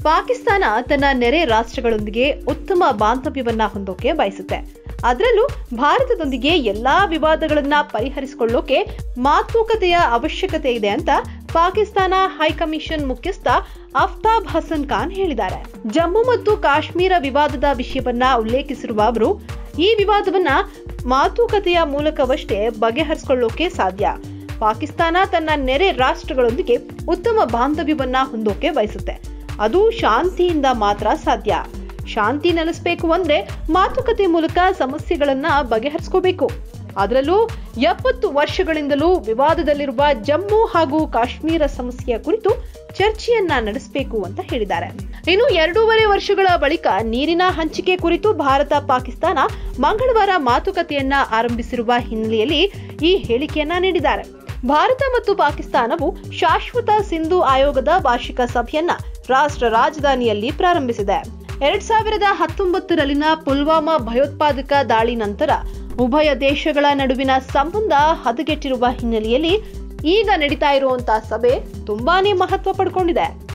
ಪಾಕಿಸ್ತಾನ ತನ್ನ ನೆರೆ ರಾಷ್ಟ್ರಗಳೊಂದಿಗೆ ಉತ್ತಮ ಬಾಂಧವ್ಯವನ್ನ ಹೊಂದೋಕೆ ಬಯಸುತ್ತೆ ಅದರಲ್ಲೂ ಭಾರತದೊಂದಿಗೆ ಎಲ್ಲಾ ವಿವಾದಗಳನ್ನ ಪರಿಹರಿಸಿಕೊಳ್ಳೋಕೆ ಮಾತುಕತೆಯ ಅವಶ್ಯಕತೆ ಇದೆ ಅಂತ ಪಾಕಿಸ್ತಾನ ಹೈಕಮಿಷನ್ ಮುಖ್ಯಸ್ಥ ಅಫ್ತಾಬ್ ಹಸನ್ ಖಾನ್ ಹೇಳಿದ್ದಾರೆ ಜಮ್ಮು ಮತ್ತು ಕಾಶ್ಮೀರ ವಿವಾದದ ವಿಷಯವನ್ನ ಉಲ್ಲೇಖಿಸಿರುವ ಅವರು ಈ ವಿವಾದವನ್ನ ಮಾತುಕತೆಯ ಮೂಲಕವಷ್ಟೇ ಬಗೆಹರಿಸಿಕೊಳ್ಳೋಕೆ ಸಾಧ್ಯ ಪಾಕಿಸ್ತಾನ ತನ್ನ ನೆರೆ ರಾಷ್ಟ್ರಗಳೊಂದಿಗೆ ಉತ್ತಮ ಬಾಂಧವ್ಯವನ್ನ ಹೊಂದೋಕೆ ಬಯಸುತ್ತೆ ಅದು ಶಾಂತಿಯಿಂದ ಮಾತ್ರ ಸಾಧ್ಯ ಶಾಂತಿ ನೆಲೆಸಬೇಕು ಅಂದ್ರೆ ಮಾತುಕತೆ ಮೂಲಕ ಸಮಸ್ಯೆಗಳನ್ನ ಬಗೆಹರಿಸ್ಕೋಬೇಕು ಅದರಲ್ಲೂ ಎಪ್ಪತ್ತು ವರ್ಷಗಳಿಂದಲೂ ವಿವಾದದಲ್ಲಿರುವ ಜಮ್ಮು ಹಾಗೂ ಕಾಶ್ಮೀರ ಸಮಸ್ಯೆಯ ಕುರಿತು ಚರ್ಚೆಯನ್ನ ನಡೆಸಬೇಕು ಅಂತ ಹೇಳಿದ್ದಾರೆ ಇನ್ನು ಎರಡೂವರೆ ವರ್ಷಗಳ ಬಳಿಕ ನೀರಿನ ಹಂಚಿಕೆ ಕುರಿತು ಭಾರತ ಪಾಕಿಸ್ತಾನ ಮಂಗಳವಾರ ಮಾತುಕತೆಯನ್ನ ಆರಂಭಿಸಿರುವ ಹಿನ್ನೆಲೆಯಲ್ಲಿ ಈ ಹೇಳಿಕೆಯನ್ನ ನೀಡಿದ್ದಾರೆ ಭಾರತ ಮತ್ತು ಪಾಕಿಸ್ತಾನವು ಶಾಶ್ವತ ಸಿಂಧು ಆಯೋಗದ ವಾರ್ಷಿಕ ಸಭೆಯನ್ನ ರಾಷ್ಟ್ರ ರಾಜಧಾನಿಯಲ್ಲಿ ಪ್ರಾರಂಭಿಸಿದೆ ಎರಡ್ ಸಾವಿರದ ಹತ್ತೊಂಬತ್ತರಲ್ಲಿನ ಪುಲ್ವಾಮಾ ಭಯೋತ್ಪಾದಕ ದಾಳಿ ನಂತರ ಉಭಯ ದೇಶಗಳ ನಡುವಿನ ಸಂಬಂಧ ಹದಗೆಟ್ಟಿರುವ ಹಿನ್ನೆಲೆಯಲ್ಲಿ ಈಗ ನಡೀತಾ ಇರುವಂತಹ ಸಭೆ ತುಂಬಾನೇ ಮಹತ್ವ ಪಡ್ಕೊಂಡಿದೆ